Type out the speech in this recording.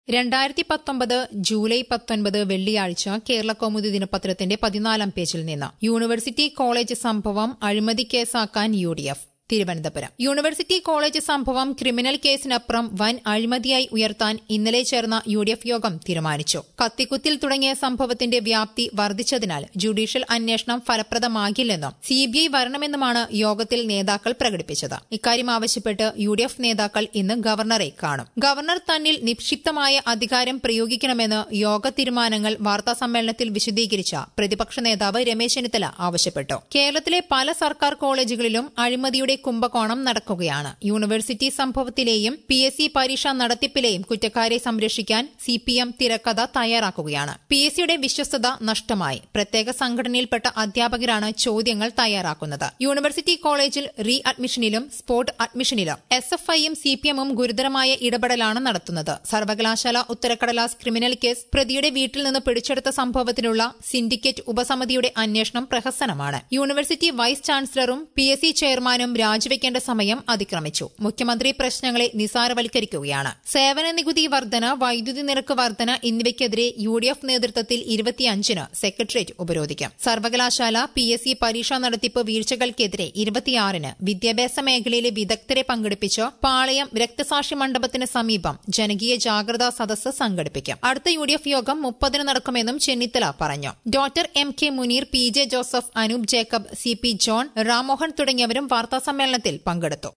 രണ്ടായിരത്തി പത്തൊമ്പത് ജൂലൈ പത്തൊൻപത് വെള്ളിയാഴ്ച കേരള കൗമുദി ദിനപത്രത്തിന്റെ പതിനാലാം പേജിൽ നിന്ന് യൂണിവേഴ്സിറ്റി കോളേജ് സംഭവം അഴിമതി കേസാക്കാൻ U D F Thiruvananthapuram university college സംഭവം ക്രിമിനൽ കേസിനപ്പുറം വൻ അഴിമതിയായി ഉയർത്താൻ ഇന്നലെ ചേർന്ന യു ഡി എഫ് യോഗം തീരുമാനിച്ചു കത്തിക്കുത്തിൽ തുടങ്ങിയ സംഭവത്തിന്റെ വ്യാപ്തി വർദ്ധിച്ചതിനാൽ ജുഡീഷ്യൽ അന്വേഷണം ഫലപ്രദമാകില്ലെന്നും സിബിഐ വരണമെന്നുമാണ് യോഗത്തിൽ നേതാക്കൾ പ്രകടിപ്പിച്ചത് ഇക്കാര്യം ആവശ്യപ്പെട്ട് യു ഡി എഫ് നേതാക്കൾ ഇന്ന് ഗവർണറെ കാണും ഗവർണർ തന്നിൽ നിക്ഷിപ്തമായ അധികാരം പ്രയോഗിക്കണമെന്ന് യോഗ തീരുമാനങ്ങൾ വാർത്താസമ്മേളനത്തിൽ വിശദീകരിച്ച പ്രതിപക്ഷ നേതാവ് രമേശ് ചെന്നിത്തല ആവശ്യപ്പെട്ടു കേരളത്തിലെ പല സർക്കാർ കോളേജുകളിലും അഴിമതിയുടെ കുംഭകോണം നടക്കുകയാണ് യൂണിവേഴ്സിറ്റി സംഭവത്തിലെയും പി എസ് സി പരീക്ഷാ നടത്തിപ്പിലെയും കുറ്റക്കാരെ സംരക്ഷിക്കാൻ സി പി എം തിരക്കഥ തയ്യാറാക്കുകയാണ് പി എസ് സിയുടെ വിശ്വസ്തത നഷ്ടമായി പ്രത്യേക സംഘടനയിൽപ്പെട്ട അധ്യാപകരാണ് ചോദ്യങ്ങൾ തയ്യാറാക്കുന്നത് യൂണിവേഴ്സിറ്റി കോളേജിൽ റീ അഡ്മിഷനിലും സ്പോട്ട് അഡ്മിഷനിലും എസ് എഫ് ഐയും സി പി എമ്മും ഗുരുതരമായ ഇടപെടലാണ് നടത്തുന്നത് സർവകലാശാല ഉത്തരക്കടലാസ് ക്രിമിനൽ കേസ് പ്രതിയുടെ വീട്ടിൽ നിന്ന് പിടിച്ചെടുത്ത സംഭവത്തിലുള്ള സിൻഡിക്കേറ്റ് ഉപസമിതിയുടെ അന്വേഷണം പ്രഹസനമാണ് യൂണിവേഴ്സിറ്റി വൈസ് ചാൻസലറും പി എസ് സി ചെയർമാനും രാജിവെക്കേണ്ട സമയം അതിക്രമിച്ചു മുഖ്യമന്ത്രി പ്രശ്നങ്ങളെ നിസാരവൽക്കരിക്കുകയാണ് സേവന നികുതി വർധന വൈദ്യുതി നിരക്ക് വർധന എന്നിവയ്ക്കെതിരെ യു ഡി എഫ് നേതൃത്വത്തിൽ ഇരുപത്തിയഞ്ചിന് സെക്രട്ടേറിയറ്റ് ഉപരോധിക്കും സർവകലാശാല പി എസ് സി പരീക്ഷാ നടത്തിപ്പ് വീഴ്ചകൾക്കെതിരെ ഇരുപത്തിയാറിന് വിദ്യാഭ്യാസ മേഖലയിലെ വിദഗ്ധരെ പങ്കെടുപ്പിച്ച് പാളയം രക്തസാക്ഷി മണ്ഡപത്തിന് സമീപം ജനകീയ ജാഗ്രതാ സദസ്സ് സംഘടിപ്പിക്കും അടുത്ത യു ഡി എഫ് യോഗം മുപ്പതിന് നടക്കുമെന്നും ചെന്നിത്തല പറഞ്ഞു doctor M K Muneer P J Joseph Anoop Jacob C P John Ramohan തുടങ്ങിയവരും വാർത്താസമ്മേളനത്തിൽ പങ്കെടുത്തു